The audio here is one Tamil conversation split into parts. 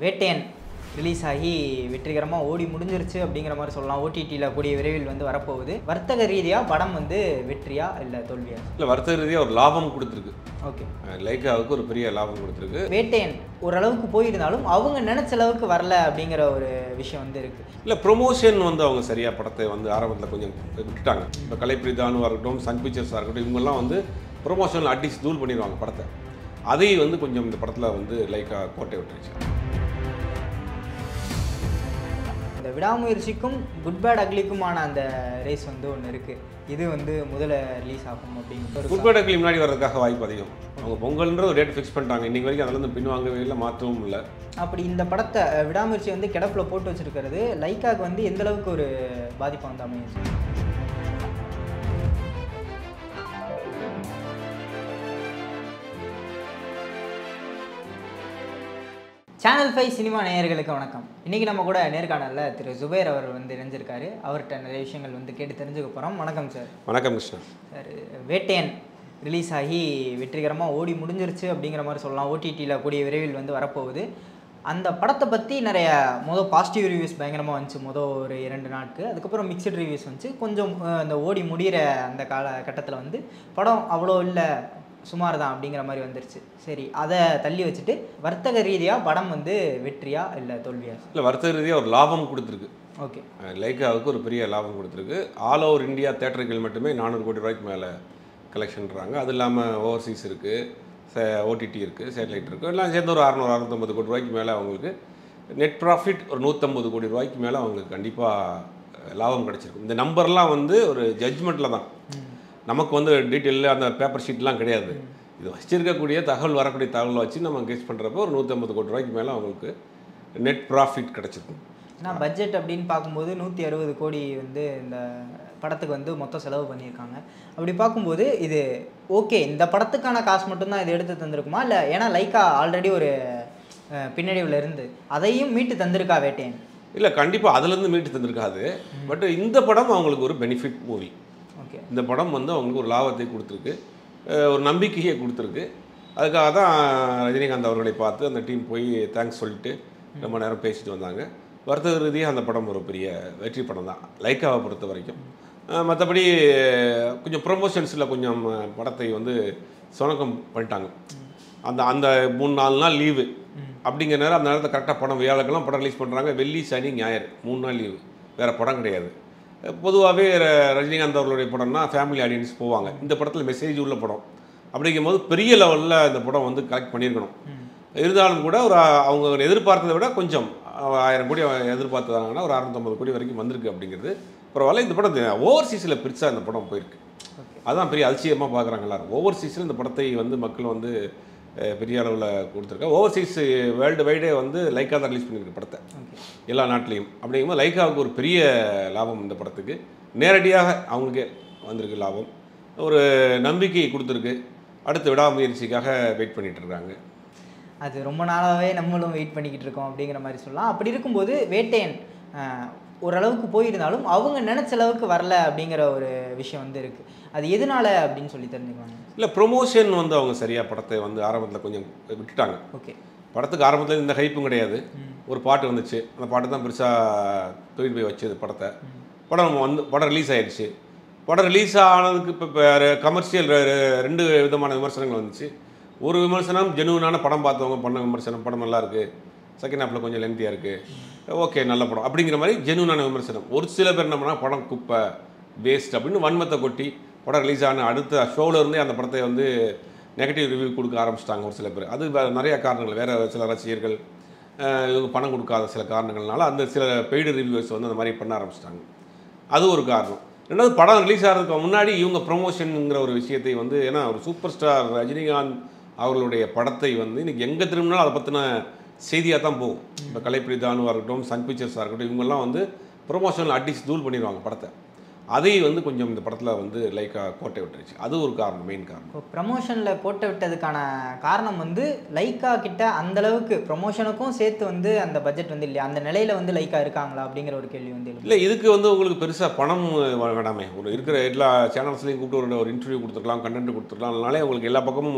வேட்டையன் ரிலீஸ் ஆகி வெற்றிகரமாக ஓடி முடிஞ்சிருச்சு அப்படிங்கிற மாதிரி சொல்லலாம் ஓடிடியில் கூடிய விரைவில் வந்து வரப்போகுது வர்த்தக ரீதியாக படம் வந்து வெற்றியா இல்லை தோல்வியா இல்லை வர்த்தக ரீதியாக ஒரு லாபம் கொடுத்துருக்கு ஓகே அஹ் லைக்காவுக்கு ஒரு பெரிய லாபம் கொடுத்துருக்கு வேட்டையன் ஓரளவுக்கு போயிருந்தாலும் அவங்க நினைச்ச அளவுக்கு வரல அப்படிங்கிற ஒரு விஷயம் வந்து இருக்கு இல்லை ப்ரொமோஷன் வந்து அவங்க சரியாக படத்தை வந்து ஆரம்பத்தில் கொஞ்சம் விட்டுட்டாங்க இப்போ கலைப்பிரிதானுவாக இருக்கட்டும் சன் பிக்சர்ஸாக இருக்கட்டும் இவங்கெல்லாம் வந்து ப்ரொமோஷனில் அடிச்சு தூள் பண்ணிடுவாங்க படத்தை அதை வந்து கொஞ்சம் இந்த படத்தில் வந்து லைக்காக கோட்டை விட்டுருச்சு இந்த விடாமுயற்சிக்கும் குட் பேட் அக்லிக்குமான அந்த ரேஸ் வந்து ஒன்று இருக்கு இது வந்து முதல்ல ரிலீஸ் ஆகும் அப்படின்னு ஒரு குட்பேடக்கில் முன்னாடி வர்றதுக்காக வாய்ப்பு அதிகம் அவங்க பொங்கல்ன்ற ஒரு டேட் ஃபிக்ஸ் பண்ணிட்டாங்க இன்றைக்கி வரைக்கும் அதில் பின்வாங்கவே இல்லை மாற்றவும் இல்லை அப்படி இந்த படத்தை அஹ், விடாமுயற்சி வந்து கிடப்பில் போட்டு வச்சிருக்கிறது லைக்காக்கு வந்து எந்த அளவுக்கு ஒரு பாதிப்பை வந்து அமையுது சேனல் ஃபைவ் சினிமா நேயர்களுக்கு வணக்கம் இன்றைக்கி நம்ம கூட நேர்காணலில் திரு ஜுபேர் அவர் வந்து இணைஞ்சிருக்காரு அவர்கிட்ட நிறைய விஷயங்கள் வந்து கேட்டு தெரிஞ்சுக்க போகிறோம் வணக்கம் சார் வணக்கம் கிருஷ்ணா சார் வேட்டையன் ரிலீஸ் ஆகி வெற்றிகரமாக ஓடி முடிஞ்சிருச்சு அப்படிங்கிற மாதிரி சொல்லலாம் ஓடிடியில் கூடிய விரைவில் வந்து வரப்போகுது அந்த படத்தை பற்றி நிறைய மொதல் பாசிட்டிவ் ரிவ்யூஸ் பயங்கரமாக வந்துச்சு மொதல் ஒரு இரண்டு நாட்கு அதுக்கப்புறம் மிக்சட் ரிவ்யூஸ் வந்துச்சு கொஞ்சம் அஹ், அந்த ஓடி முடிகிற அந்த கால கட்டத்தில் வந்து படம் அவ்வளோ இல்லை சுமார் தான் அப்படிங்கிற மாதிரி வந்துருச்சு சரி அதை தள்ளி வச்சுட்டு வர்த்தக ரீதியாக படம் வந்து வெற்றியா இல்லை தோல்வியா இல்லை வர்த்தக ரீதியாக ஒரு லாபம் கொடுத்துருக்கு ஓகே அஹ் லைக்காவுக்கு ஒரு பெரிய லாபம் கொடுத்துருக்கு ஆல் ஓவர் இந்தியா தேட்டர்கள் மட்டுமே நானூறு கோடி ரூபாய்க்கு மேலே கலெக்ஷன்றாங்க அது இல்லாமல் ஓவர்சீஸ் இருக்குது ஓடிடி இருக்குது சேட்டலைட் இருக்குது எல்லாம் சேர்ந்து ஒரு அறநூறு அறுநூத்தம்பது கோடி ரூபாய்க்கு மேலே அவங்களுக்கு நெட் ப்ராஃபிட் ஒரு நூற்றம்பது கோடி ரூபாய்க்கு மேலே அவங்களுக்கு கண்டிப்பாக லாபம் கிடச்சிருக்கும் இந்த நம்பர்லாம் வந்து ஒரு ஜட்ஜ்மெண்ட்டில் தான் நமக்கு வந்து டீட்டெயில் அந்த பேப்பர் ஷீட்லாம் கிடையாது இது வச்சிருக்கக்கூடிய தகவல் வரக்கூடிய தகவலை வச்சு நம்ம கெஸ் பண்ணுறப்போ ஒரு நூற்றம்பது கோடி ரூபாய்க்கு மேலே அவங்களுக்கு நெட் ப்ராஃபிட் கிடச்சிருக்கும் ஏன்னா பட்ஜெட் அப்படின்னு பார்க்கும்போது நூற்றி அறுபது கோடி வந்து இந்த படத்துக்கு வந்து மொத்தம் செலவு பண்ணியிருக்காங்க அப்படி பார்க்கும்போது இது ஓகே இந்த படத்துக்கான காசு மட்டும்தான் இது எடுத்து தந்திருக்குமா இல்லை ஏன்னா லைக்கா ஆல்ரெடி ஒரு அஹ், பின்னடைவுல இருந்து அதையும் மீட்டு தந்திருக்கா வேட்டையன் இல்லை கண்டிப்பாக அதுலேருந்து மீட்டு தந்திருக்காது பட் இந்த படம் அவங்களுக்கு ஒரு பெனிஃபிட் மூவி ஓகே இந்த படம் வந்து அவங்களுக்கு ஒரு லாபத்தை கொடுத்துருக்கு அஹ் ஒரு நம்பிக்கையை கொடுத்துருக்கு அதுக்காக தான் ரஜினிகாந்த் அவர்களை பார்த்து அந்த டீம் போய் தேங்க்ஸ் சொல்லிட்டு ரொம்ப நேரம் பேசிட்டு வந்தாங்க வர்த்தக ரீதியாக அந்த படம் ஒரு பெரிய வெற்றி படம் தான் லைக்காவை பொறுத்த வரைக்கும் அஹ் மற்றபடி கொஞ்சம் ப்ரொமோஷன்ஸில் கொஞ்சம் படத்தை வந்து சுணக்கம் பண்ணிட்டாங்க அந்த அந்த மூணு நாலு நாள் லீவு அப்படிங்கிற நேரம் அந்த நேரத்தை கரெக்டாக படம் வியாழக்கிழமை படம் ரிலீஸ் பண்ணுறாங்க வெள்ளி சனி ஞாயிறு மூணு நாள் லீவு வேறு படம் கிடையாது பொதுவாகவே ரஜினிகாந்த் அவர்களுடைய படம்னா ஃபேமிலி ஆடியன்ஸ் போவாங்க இந்த படத்தில் மெசேஜ் உள்ள படம் அப்படிங்கும்போது பெரிய லெவலில் இந்த படம் வந்து கலெக்ட் பண்ணியிருக்கணும் இருந்தாலும் கூட ஒரு அவங்க எதிர்பார்த்ததை விட கொஞ்சம் ஆயிரம் கோடி எதிர்பார்த்ததாங்கன்னா ஒரு அறுநூத்தம்பது கோடி வரைக்கும் வந்திருக்கு அப்படிங்கிறது பரவாயில்ல இந்த படம் ஓவர்சீஸில் பெருசாக இந்த படம் போயிருக்கு அதான் பெரிய அதிசயமாக பார்க்குறாங்க எல்லாரும் ஓவர்சீஸில் இந்த படத்தை வந்து மக்கள் வந்து அஹ், பெரிய அளவில் கொடுத்துருக்காங்க ஓவர்சீஸ் வேர்ல்டு வைடே வந்து லைக்காக தான் ரிலீஸ் பண்ணியிருக்கு படத்தை எல்லா நாட்டிலையும் அப்படிங்கும்போது லைக்காவுக்கு ஒரு பெரிய லாபம் இந்த படத்துக்கு நேரடியாக அவங்களுக்கே வந்திருக்கு லாபம் ஒரு நம்பிக்கையை கொடுத்துருக்கு அடுத்த விடாமுயற்சிக்காக வெயிட் பண்ணிட்டு இருக்காங்க அது ரொம்ப நாளாகவே நம்மளும் வெயிட் பண்ணிக்கிட்டு இருக்கோம் அப்படிங்கிற மாதிரி சொல்லலாம் அப்படி இருக்கும்போது வேட்டையன் ஆஹ், ஓரளவுக்கு போயிருந்தாலும் அவங்க நினைச்ச அளவுக்கு வரல அப்படிங்கிற ஒரு விஷயம் வந்து இருக்கு அது எதனால அப்படின்னு சொல்லி தெரிஞ்சுக்கலாங்க இல்லை ப்ரொமோஷன் வந்து அவங்க சரியாக படத்தை வந்து ஆரம்பத்தில் கொஞ்சம் விட்டுட்டாங்க ஓகே படத்துக்கு ஆரம்பத்தில் இந்த ஹைப்பும் கிடையாது ஒரு பாட்டு வந்துச்சு அந்த பாட்டு தான் பெருசாக தூக்கிட்டு போய் வச்சது படத்தை படம் வந்து படம் ரிலீஸ் ஆயிடுச்சு படம் ரிலீஸ் ஆனதுக்கு இப்போ கமர்ஷியல் ரெண்டு விதமான விமர்சனங்கள் வந்துச்சு ஒரு விமர்சனம் ஜெனுவனான படம் பார்த்தவங்க பண்ண விமர்சனம் படம் நல்லா இருக்கு செகண்ட் ஹாஃபில் கொஞ்சம் லென்த்தியாக இருக்குது ஓகே நல்ல படம் அப்படிங்கிற மாதிரி ஜெனுவனான விமர்சனம் ஒரு சில பேர் என்ன பண்ணா படம் குப்பை வேஸ்ட் அப்படின்னு வன்மத்தை கொட்டி படம் ரிலீஸ் ஆன அடுத்த ஷோவில் இருந்தே அந்த படத்தை வந்து நெகட்டிவ் ரிவ்யூ கொடுக்க ஆரம்பிச்சிட்டாங்க ஒரு சில பேர் அது வே- நிறைய காரணங்கள் வேறு சில ரசிகர்கள் அஹ், இவங்க பணம் கொடுக்காத சில காரணங்கள்னால அந்த சில பெய்டு ரிவ்யூவர்ஸ் வந்து அந்த மாதிரி பண்ண ஆரம்பிச்சிட்டாங்க அது ஒரு காரணம் ரெண்டாவது படம் ரிலீஸ் ஆகிறதுக்கு முன்னாடி இவங்க ப்ரொமோஷனுங்கிற ஒரு விஷயத்தை வந்து ஏன்னா ஒரு சூப்பர் ஸ்டார் ரஜினிகாந்த் அவர்களுடைய படத்தை வந்து இன்னைக்கு எங்கே திரும்பினாலும் அதை பற்றின செய்தியாக தான் போகும் இப்போ கலைப்பிரிதானுவாக இருக்கட்டும் சன் பிக்சர்ஸாக இருக்கட்டும் இவங்கெல்லாம் வந்து ப்ரொமோஷனில் அடிச்சு தூள் பண்ணிடுவாங்க படத்தை அதை வந்து கொஞ்சம் இந்த படத்தில் வந்து லைக்காக கோட்டை விட்டுருச்சு அது ஒரு காரணம் மெயின் காரணம் இப்போ ப்ரமோஷனில் கோட்டை விட்டதுக்கான காரணம் வந்து லைக்கா கிட்ட அந்த அளவுக்கு ப்ரமோஷனுக்கும் சேர்த்து வந்து அந்த பட்ஜெட் வந்து இல்லையா அந்த நிலையில வந்து லைக்கா இருக்காங்களா அப்படிங்கிற ஒரு கேள்வி வந்து எழுது இல்லை இதுக்கு வந்து உங்களுக்கு பெருசாக பணம் வ- வேணாமே ஒரு இருக்கிற எல்லா சேனல்ஸ்லையும் கூப்பிட்டு ஒரு ஒரு இன்டர்வியூ கொடுத்துருக்கலாம் கண்டென்ட் கொடுத்துருக்கலாம் அதனாலே உங்களுக்கு எல்லா பக்கமும்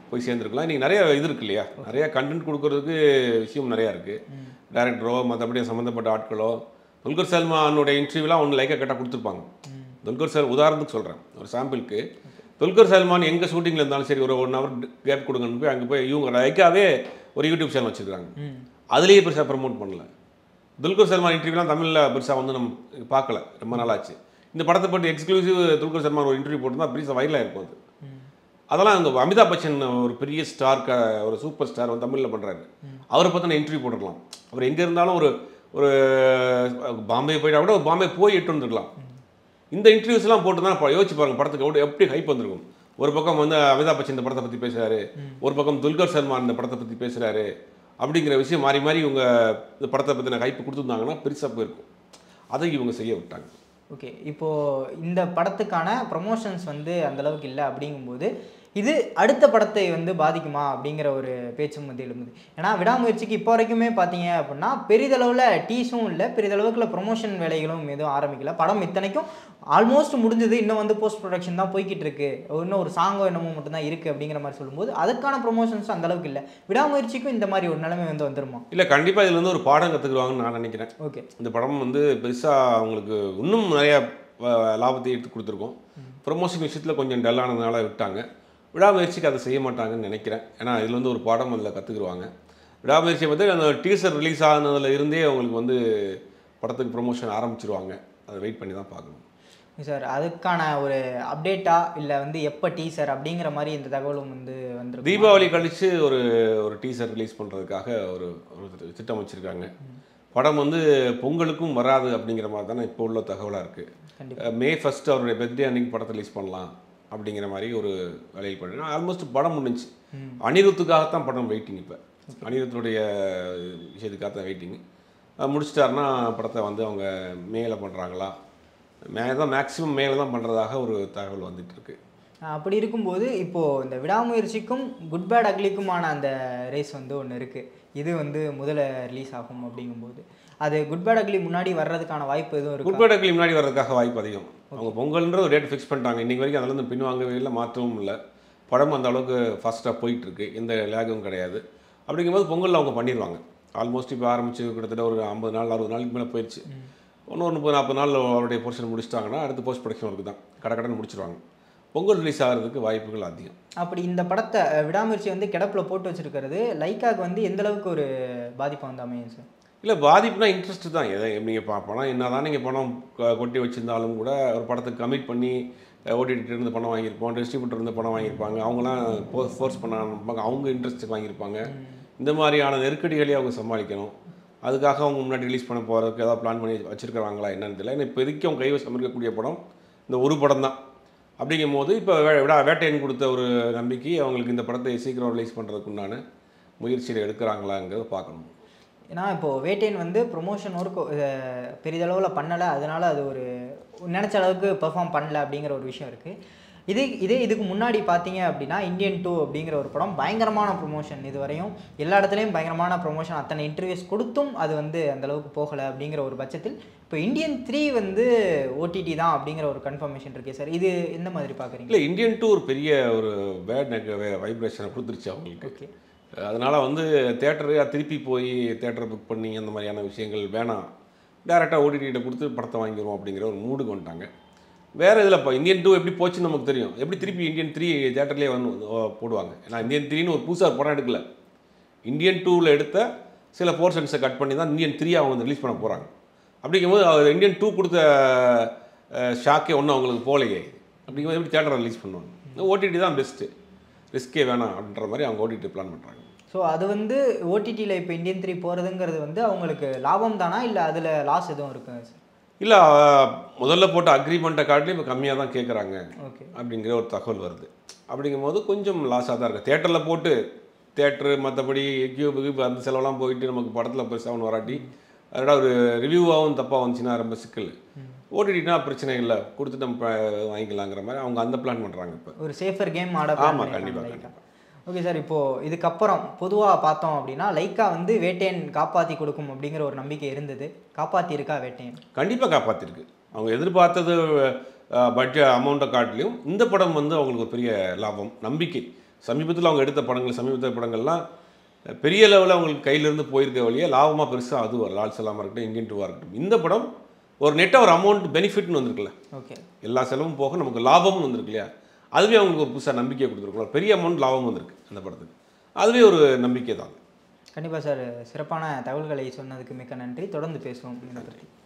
போய் சேர்ந்துருக்கலாம் இன்றைக்கி நிறைய இது இருக்கு இல்லையா நிறைய கண்டென்ட் கொடுக்கறதுக்கு விஷயம் நிறையா இருக்குது டேரக்டரோ மற்றபடி சம்மந்தப்பட்ட ஆட்களோ துல்கர் சல்மானுடைய இன்டர்வியூலாம் ஒன்று லைக்காக கேட்டால் கொடுத்துருப்பாங்க துல்கர் சல் உதாரணத்துக்கு சொல்கிறேன் ஒரு சாம்பிளுக்கு துல்கர் சல்மான் எங்கே ஷூட்டிங்கில் இருந்தாலும் சரி ஒரு ஒன் ஹவர் கேப் கொடுங்கன்னு போய் அங்கே போய் இவங்க லைக்காவே ஒரு யூடியூப் சேனல் வச்சுருக்காங்க அதுலேயே பெருசாக ப்ரமோட் பண்ணல துல்கர் சல்மான் இன்டர்வியூலாம் தமிழில் பெருசாக வந்து நம்ம பார்க்கல ரொம்ப நாளாச்சு இந்த படத்தை பற்றி எக்ஸ்க்ளூசிவ் துல்கர் சல்மான் ஒரு இன்டர்வியூ போட்டு தான் பெருசாக வைரலாக இருக்கும் அது அதெல்லாம் அங்கே அமிதாப் பச்சன் ஒரு பெரிய ஸ்டார் க ஒரு சூப்பர் ஸ்டார் வந்து தமிழில் பண்ணுறாரு அவரை பற்றின இன்டர்வியூ போட்டுருக்கலாம் அவர் எங்கே இருந்தாலும் ஒரு ஒரு பாம்பே போயிட்டா கூட பாம்பே போய் எட்டு வந்துருக்கலாம் இந்த இன்டர்வியூஸ்லாம் போட்டு தான் யோசிச்சு பாருங்க படத்துக்கு எவ்வளோ எப்படி ஹைப் வந்திருக்கும் ஒரு பக்கம் வந்து அமிதாப் பச்சன் இந்த படத்தை பற்றி பேசுகிறாரு ஒரு பக்கம் துல்கர் சல்மான் இந்த படத்தை பற்றி பேசுகிறாரு அப்படிங்கிற விஷயம் மாறி மாறி இவங்க இந்த படத்தை பற்றின ஹைப் கொடுத்துருந்தாங்கன்னா பெருசாக போயிருக்கும் அதை இவங்க செய்ய விட்டாங்க ஓகே இப்போ இந்த படத்துக்கான ப்ரமோஷன்ஸ் வந்து அந்த அளவுக்கு இல்லை அப்படிங்கும்போது இது அடுத்த படத்தை வந்து பாதிக்குமா அப்படிங்கிற ஒரு பேச்சும் வந்து எழும்புது ஏன்னா விடாமுயற்சிக்கு இப்போ வரைக்குமே பார்த்தீங்க அப்படின்னா பெரிதளவில் டீஸும் இல்லை பெரிதளவுக்குள்ள ப்ரொமோஷன் வேலைகளும் எதுவும் ஆரம்பிக்கல படம் இத்தனைக்கும் ஆல்மோஸ்ட் முடிஞ்சது இன்னும் வந்து போஸ்ட் ப்ரொடக்ஷன் தான் போய்கிட்டு இருக்கு இன்னும் ஒரு சாங்கோ என்னமோ மட்டும்தான் இருக்குது அப்படிங்கிற மாதிரி சொல்லும்போது அதுக்கான ப்ரொமோஷன்ஸ் அந்த அளவுக்கு இல்லை விடாமுயற்சிக்கும் இந்த மாதிரி ஒரு நிலைமை வந்து வந்துருமா இல்லை கண்டிப்பாக இதில் வந்து ஒரு பாடம் கற்றுக்குவாங்கன்னு நான் நினைக்கிறேன் ஓகே இந்த படம் வந்து பெருசாக அவங்களுக்கு இன்னும் நிறையா அஹ், லாபத்தை எடுத்து கொடுத்துருக்கோம் ப்ரொமோஷன் விஷயத்தில் கொஞ்சம் டல்லானதுனால விட்டாங்க விடாமுயற்சிக்கு அதை செய்ய மாட்டாங்கன்னு நினைக்கிறேன் ஏன்னா இதில் வந்து ஒரு பாடம் அதில் கற்றுக்குருவாங்க விடாமுயற்சியை பற்றி அந்த டீசர் ரிலீஸ் ஆனதுல இருந்தே அவங்களுக்கு வந்து படத்துக்கு ப்ரொமோஷன் ஆரம்பிச்சிருவாங்க அதை வெயிட் பண்ணி தான் பார்க்கணும் சார் அதுக்கான ஒரு அப்டேட்டா இல்லை வந்து எப்போ டீசர் அப்படிங்கிற மாதிரி இந்த தகவலும் வந்து வந்திருக்கு தீபாவளி கழித்து ஒரு ஒரு டீசர் ரிலீஸ் பண்ணுறதுக்காக ஒரு ஒரு திட்டம் வச்சுருக்காங்க படம் வந்து பொங்கலுக்கும் வராது அப்படிங்கிற மாதிரி தானே இப்போ உள்ள தகவலாக இருக்குது கண்டிப்பா. மே ஃபஸ்ட்டு அவருடைய பர்த்டே அன்னைக்கு படத்தை ரிலீஸ் பண்ணலாம் அப்படிங்கிற மாதிரி ஒரு வேலையில் பண்ணுறேன் ஆல்மோஸ்ட் படம் முடிஞ்சுச்சு அனிருத்துக்காகத்தான் படம் வெயிட்டிங் இப்போ அனிருத்துடைய விஷயத்துக்காக தான் வெயிட்டிங் முடிச்சிட்டாருன்னா படத்தை வந்து அவங்க மேலே பண்ணுறாங்களா மே தான் மேக்ஸிமம் மேலே தான் பண்ணுறதாக ஒரு தகவல் வந்துட்டு இருக்கு ஆஹ் அப்படி இருக்கும்போது இப்போது இந்த விடாமுயற்சிக்கும் குட் பேட் அக்லிக்குமான அந்த ரேஸ் வந்து ஒன்று இருக்குது இது வந்து முதல்ல ரிலீஸ் ஆகும் அப்படிங்கும்போது அது குட் பேட் அக்லி முன்னாடி வர்றதுக்கான வாய்ப்பு எதுவும் இருக்கு குட்பேட்டக்கிளி முன்னாடி வர்றதுக்காக வாய்ப்பு அதிகம் அவங்க பொங்கல்ன்ற ஒரு டேட் ஃபிக்ஸ் பண்ணிட்டாங்க இன்றைக்கி வரைக்கும் அதுலேருந்து பின்வாங்கவே இல்லை மாற்றவும் இல்லை படம் அந்த அளவுக்கு ஃபாஸ்ட்டாக போயிட்டுருக்கு எந்த லேகும் கிடையாது அப்படிங்கும்போது பொங்கலில் அவங்க பண்ணிடுவாங்க ஆல்மோஸ்ட் இப்போ ஆரம்பிச்சு கிட்டத்தட்ட ஒரு ஐம்பது நாள் அறுபது நாளுக்கு மேலே போயிடுச்சு இன்னும் ஒரு முப்பது நாற்பது நாள் அவருடைய போர்ஷன் முடிச்சிட்டாங்கன்னா அடுத்து போஸ்ட் ப்ரொடக்ஷன் ஒர்க்கு தான் கடை கடன் முடிச்சிருவாங்க பொங்கல் ரிலீஸ் ஆகிறதுக்கு வாய்ப்புகள் அதிகம் அப்படி இந்த படத்தை அஹ், விடாமுயற்சி வந்து கிடப்பில் போட்டு வச்சிருக்கிறது லைக்காக்கு வந்து எந்த அளவுக்கு ஒரு பாதிப்பை வந்து அமையும் சார் இல்லை பாதிப்புனா இன்ட்ரெஸ்ட் தான் எதை நீங்கள் பா பணம் என்ன தான் நீங்கள் பணம் கொ- கொட்டி வச்சிருந்தாலும் கூட ஒரு படத்துக்கு கமிட் பண்ணி ஓடிட்டு இருந்து பணம் வாங்கியிருப்போம் டிஸ்ட்ரிபியூட்டர் இருந்து பணம் வாங்கியிருப்பாங்க அவங்களாம் ஃபோர்ஸ் பண்ண ஆரம்பிப்பாங்க அவங்க இன்ட்ரெஸ்ட்டுக்கு வாங்கியிருப்பாங்க இந்த மாதிரியான நெருக்கடிகளையும் அவங்க சமாளிக்கணும் அதுக்காக அவங்க முன்னாடி ரிலீஸ் பண்ண போகிறதுக்கு ஏதாவது பிளான் பண்ணி வச்சிருக்காங்களா என்னன்னு தெரியல ஏன்னா இப்போதைக்கு அவங்க கைவசம் இருக்கக்கூடிய படம் இந்த ஒரு படம் தான் அப்படிங்கும் போது இப்போ விடா வேட்டையன் கொடுத்த ஒரு நம்பிக்கை அவங்களுக்கு இந்த படத்தை சீக்கிரம் ரிலீஸ் பண்ணுறதுக்கு உண்டான முயற்சியில் எடுக்கிறாங்களாங்கிறத பார்க்கணும் ஏன்னா இப்போது வேட்டையன் வந்து ப்ரொமோஷன் ஒர்க் பெரிதளவில் பண்ணலை அதனால அது ஒரு நினச்ச அளவுக்கு பெர்ஃபார்ம் பண்ணல அப்படிங்கிற ஒரு விஷயம் இருக்குது இது இதே இதுக்கு முன்னாடி பார்த்தீங்க அப்படின்னா இந்தியன் டூ அப்படிங்கிற ஒரு படம் பயங்கரமான ப்ரொமோஷன் இது வரையும் எல்லா இடத்துலையும் பயங்கரமான ப்ரொமோஷன் அத்தனை இன்டர்வியூஸ் கொடுத்தும் அது வந்து அந்த அளவுக்கு போகலை அப்படிங்கிற ஒரு பட்சத்தில் இப்போ இந்தியன் த்ரீ வந்து ஓடிடி தான் அப்படிங்கிற ஒரு கன்ஃபர்மேஷன் இருக்கே சார் இது எந்த மாதிரி பார்க்குறீங்க இல்லை இந்தியன் டூ ஒரு பெரிய ஒரு பேட் வைப்ரேஷனை கொடுத்துருச்சு அவங்களுக்கு ஓகே அதனால் வந்து தேட்டரு திருப்பி போய் தேட்டரை புக் பண்ணி அந்த மாதிரியான விஷயங்கள் வேணாம் டேரெக்டாக ஓடிடிகிட்ட கொடுத்து படத்தை வாங்கிடுவோம் அப்படிங்கிற ஒரு மூடுக்கு வந்துட்டாங்க வேறு இதில் இப்போ இந்தியன் டூ எப்படி போச்சுன்னு நமக்கு தெரியும் எப்படி திருப்பி இந்தியன் த்ரீ தேட்டர்லேயே வந்து ஓ, போடுவாங்க ஏன்னா இந்தியன் த்ரீன்னு ஒரு புதுசாக ஒரு படம் எடுக்கல இந்தியன் டூவில் எடுத்த சில போர்ஷன்ஸை கட் பண்ணி தான் இந்தியன் த்ரீ அவங்க வந்து ரிலீஸ் பண்ண போகிறாங்க அப்படிங்கும்போது அவர் இந்தியன் டூ கொடுத்த ஷாக்கே ஒன்றும் அவங்களுக்கு போகலையே அப்படிங்கும்போது எப்படி தேட்டரை ரிலீஸ் பண்ணுவாங்க ஓடிடி தான் பெஸ்ட்டு ரிஸ்கே வேணாம் அப்படின்ற மாதிரி அவங்க ஓடிடி பிளான் பண்ணுறாங்க ஸோ அது வந்து ஓடிடியில் இப்போ இந்தியன் த்ரீ போகிறதுங்கிறது வந்து அவங்களுக்கு லாபம் தானா இல்லை அதில் லாஸ் எதுவும் இருக்குங்க சார் இல்லை முதல்ல போட்ட அக்ரிமெண்ட்டை காட்டிலும் இப்போ கம்மியாக தான் கேட்குறாங்க ஓகே அப்படிங்கிற ஒரு தகவல் வருது அப்படிங்கும்போது கொஞ்சம் லாஸாக தான் இருக்குது தேட்டரில் போட்டு தேட்டரு மற்றபடி கியூப் கியூப் அந்த செலவெல்லாம் போயிட்டு நமக்கு படத்தில் பெருசாக ஒன்று வராட்டி அதோட ஒரு ரிவ்யூவாகவும் தப்பாக வந்துச்சுன்னா ரொம்ப சிக்கல் ஓடிடினா பிரச்சனை இல்லை கொடுத்துட்டு நம்ம ப- வாங்கிக்கலாங்கிற மாதிரி அவங்க அந்த பிளான் பண்ணுறாங்க இப்போ ஒரு சேஃபர் கேம் ஆட ஆமா, கண்டிப்பா, கண்டிப்பா. ஓகே சார் இப்போது இதுக்கப்புறம் பொதுவாக பார்த்தோம் அப்படின்னா லைக்கா வந்து வேட்டையன் காப்பாற்றி கொடுக்கும் அப்படிங்கிற ஒரு நம்பிக்கை இருந்தது காப்பாற்றி இருக்கா வேட்டையன் கண்டிப்பாக காப்பாற்றிருக்கு அவங்க எதிர்பார்த்தது பட்ஜெட் அமௌண்ட்டை காட்டிலையும் இந்த படம் வந்து அவங்களுக்கு ஒரு பெரிய லாபம் நம்பிக்கை சமீபத்தில் அவங்க எடுத்த படங்கள் சமீபத்தில் படங்கள்லாம் பெரிய லெவலில் அவங்களுக்கு கையிலேருந்து போயிருக்க வழியே லாபமாக பெருசாக அது வரும் லால் சலாமாக இருக்கட்டும் இங்கின் டூவாக இருக்கட்டும் இந்த படம் ஒரு நெட்டாக ஒரு அமௌண்ட் பெனிஃபிட்னு வந்திருக்குல்ல ஓகே எல்லா செலவும் போக நமக்கு லாபம்னு வந்திருக்கு இல்லையா அதுவே அவங்களுக்கு ஒரு புதுசாக நம்பிக்கையை கொடுத்துருக்கலாம் பெரிய அமௌண்ட் லாபம் வந்திருக்கு அந்த படத்துக்கு அதுவே ஒரு நம்பிக்கை தான் கண்டிப்பாக சார் சிறப்பான தகவல்களை சொன்னதுக்கு மிக்க நன்றி தொடர்ந்து பேசுவோம் இதை பற்றி